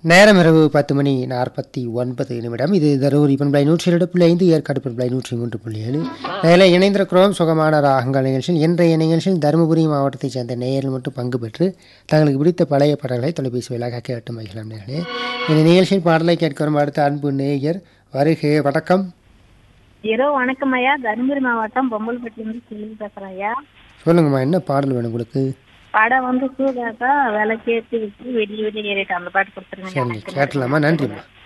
நேரம் இரவு பத்து மணி நாற்பத்தி ஒன்பது நிமிடம் இது தருமபுரி பண்பலை நூற்றி இரண்டு புள்ளி ஐந்து ஏற்காடு பண்பலை நூற்றி மூன்று புள்ளி ஏழு அதில் இணைந்திருக்கிறோம் சுகமான ராகங்கள் நிகழ்ச்சியில் இன்றைய நிகழ்ச்சியில் தருமபுரி மாவட்டத்தைச் சேர்ந்த நேயர்கள் மட்டும் பங்கு பெற்று தங்களுக்கு பிடித்த பழைய பாடல்களை தொலைபேசி வழியாக கேட்டு மகிழலாம் நேர்களே இந்த நிகழ்ச்சியில் பாடலை கேட்கிறோம் அடுத்த அன்பு நேயர் வருகை வணக்கம் இரவு வணக்கம் ஐயா தருமபுரி மாவட்டம் பொம்மல்பட்டியிலிருந்து செல்வி பேசுறேன் ஐயா சொல்லுங்கம்மா என்ன பாடல் வேணும் உங்களுக்கு படம் வந்து சூதாக்கா விளக்கேற்றி வச்சு வெடி வெடி ஏறிட்டு அந்த பாட்டு கொடுத்துருங்க சரி கேட்டலாமா நன்றிம்மா